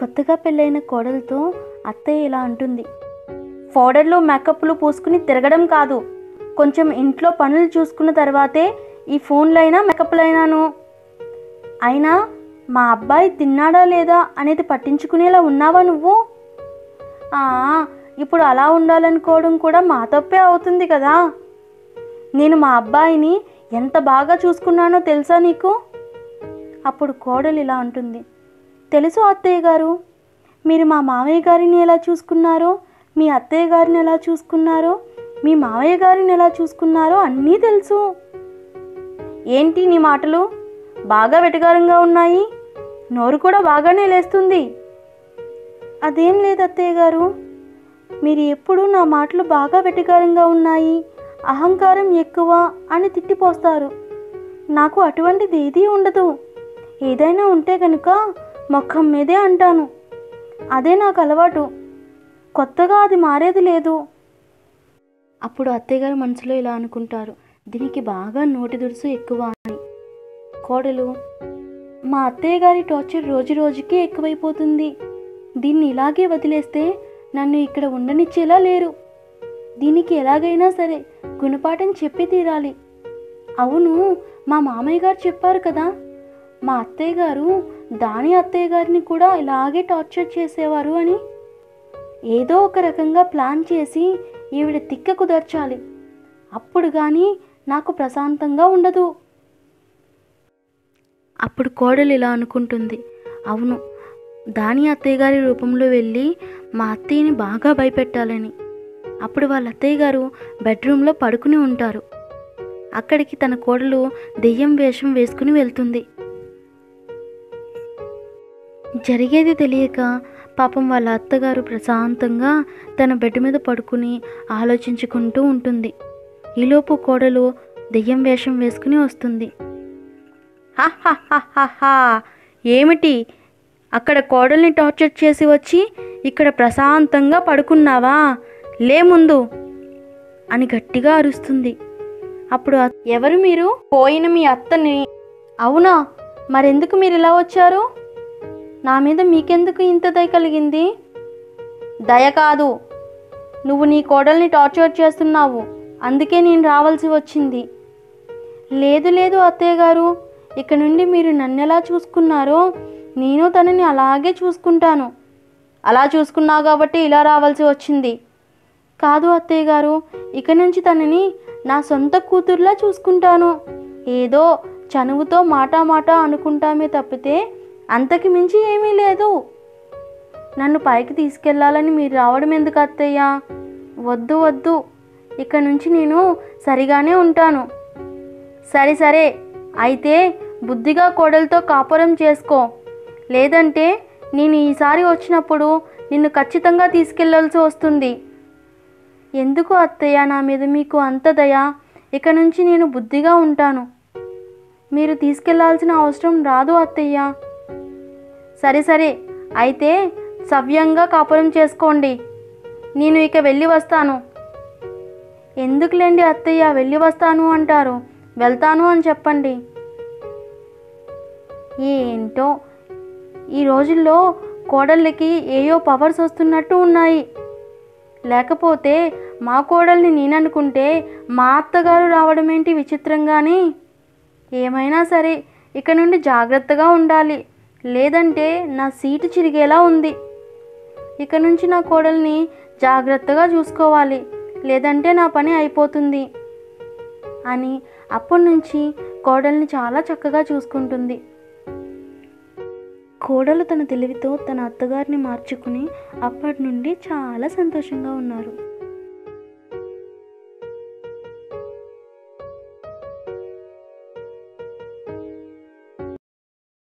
కొత్తగా పెళ్ళైన కోడలతో అత్తయ్య ఇలా అంటుంది పౌడర్లు మేకప్లు పూసుకుని తిరగడం కాదు కొంచెం ఇంట్లో పనులు చూసుకున్న తర్వాతే ఈ ఫోన్లైనా మేకప్లైనాను అయినా మా అబ్బాయి తిన్నాడా లేదా అనేది పట్టించుకునేలా ఉన్నావా నువ్వు ఆ, ఇప్పుడు అలా ఉండాలనుకోవడం కూడా మా తప్పే అవుతుంది కదా నేను మా అబ్బాయిని ఎంత బాగా చూసుకున్నానో తెలుసా నీకు అప్పుడు కోడలు ఇలా అంటుంది తెలుసు అత్తయ్య గారు మీరు మా మామయ్య గారిని ఎలా చూసుకున్నారో మీ అత్తయ్య గారిని ఎలా చూసుకున్నారో మీ మామయ్య గారిని ఎలా చూసుకున్నారో అన్నీ తెలుసు ఏంటి నీ మాటలు బాగా వెటకారంగా ఉన్నాయి నోరు కూడా బాగానే లేస్తుంది అదేం లేదు అత్తయ్య గారు మీరు ఎప్పుడూ నా మాటలు బాగా వెటకారంగా ఉన్నాయి అహంకారం ఎక్కువ అని తిట్టిపోస్తారు నాకు అటువంటిది ఏదీ ఉండదు ఏదైనా ఉంటే కనుక మొఖం మీదే అంటాను అదే నాకు అలవాటు కొత్తగా అది మారేది లేదు అప్పుడు అత్తయ్య గారు మనసులో ఇలా అనుకుంటారు దీనికి బాగా నోటి దురుసు ఎక్కువ అని కోడలు మా అత్తయ్య గారి టార్చర్ రోజు రోజుకి ఎక్కువైపోతుంది దీన్ని ఇలాగే వదిలేస్తే నన్ను ఇక్కడ ఉండనిచ్చేలా లేరు దీనికి ఎలాగైనా సరే గుణపాఠం చెప్పి తీరాలి అవును మా మామయ్య గారు చెప్పారు కదా మా అత్తయ్య గారు దాని అత్తయ్య గారిని కూడా ఇలాగే టార్చర్ చేసేవారు అని ఏదో ఒక రకంగా ప్లాన్ చేసి ఈవిడ తిక్క కుదర్చాలి అప్పుడు కానీ నాకు ప్రశాంతంగా ఉండదు అప్పుడు కోడలు ఇలా అనుకుంటుంది అవును దాని అత్తయ్య గారి రూపంలో వెళ్ళి మా అత్తయ్యని బాగా భయపెట్టాలని అప్పుడు వాళ్ళ అత్తయ్య గారు బెడ్రూమ్లో పడుకుని ఉంటారు అక్కడికి తన కోడలు దెయ్యం వేషం వేసుకుని వెళ్తుంది జరిగేది తెలియక పాపం వాళ్ళ అత్తగారు ప్రశాంతంగా తన బెడ్ మీద పడుకుని ఆలోచించుకుంటూ ఉంటుంది ఈలోపు కోడలు దెయ్యం వేషం వేసుకుని వస్తుంది హాహాహాహాహా ఏమిటి అక్కడ కోడల్ని టార్చర్ చేసి వచ్చి ఇక్కడ ప్రశాంతంగా పడుకున్నావా లే ముందు అని గట్టిగా అరుస్తుంది అప్పుడు అత్- ఎవరు మీరు పోయిన మీ అత్తని అవునా మరెందుకు మీరు ఇలా వచ్చారు నా మీద మీకెందుకు ఇంత దయ కలిగింది దయ కాదు నువ్వు నీ కోడల్ని టార్చర్ చేస్తున్నావు అందుకే నేను రావాల్సి వచ్చింది లేదు లేదు అత్తయ్య గారు ఇక నుండి మీరు నన్ను ఎలా చూసుకున్నారో నేను తనని అలాగే చూసుకుంటాను అలా చూసుకున్నావు కాబట్టి ఇలా రావాల్సి వచ్చింది కాదు అత్తయ్య గారు ఇక నుంచి తనని నా సొంత కూతుర్లా చూసుకుంటాను ఏదో చనువుతో మాట మాట అనుకుంటామే తప్పితే అంతకి మించి ఏమీ లేదు నన్ను పైకి తీసుకెళ్ళాలని మీరు రావడం ఎందుకు అత్తయ్య వద్దు వద్దు ఇక నుంచి నేను సరిగానే ఉంటాను సరే సరే అయితే బుద్ధిగా కోడలతో కాపురం చేసుకో లేదంటే నేను ఈసారి వచ్చినప్పుడు నిన్ను ఖచ్చితంగా తీసుకెళ్ళాల్సి వస్తుంది ఎందుకు అత్తయ్య నా మీద మీకు అంత దయ ఇక నుంచి నేను బుద్ధిగా ఉంటాను మీరు తీసుకెళ్లాల్సిన అవసరం రాదు అత్తయ్య సరే సరే అయితే సవ్యంగా కాపురం చేసుకోండి నేను ఇక వెళ్ళి వస్తాను ఎందుకులేండి అత్తయ్య వెళ్ళి వస్తాను అంటారు వెళ్తాను అని చెప్పండి ఏంటో ఈ రోజుల్లో కోడళ్ళకి ఏయో పవర్స్ వస్తున్నట్టు ఉన్నాయి లేకపోతే మా కోడల్ని నేననుకుంటే మా అత్తగారు రావడం ఏంటి విచిత్రంగాని ఏమైనా సరే ఇక నుండి జాగ్రత్తగా ఉండాలి లేదంటే నా సీటు చిరిగేలా ఉంది ఇక నుంచి నా కోడల్ని జాగ్రత్తగా చూసుకోవాలి లేదంటే నా పని అయిపోతుంది అని అప్పటి నుంచి కోడల్ని చాలా చక్కగా చూసుకుంటుంది కోడలు తన తెలివితో తన అత్తగారిని మార్చుకుని అప్పటి నుండి చాలా సంతోషంగా ఉన్నారు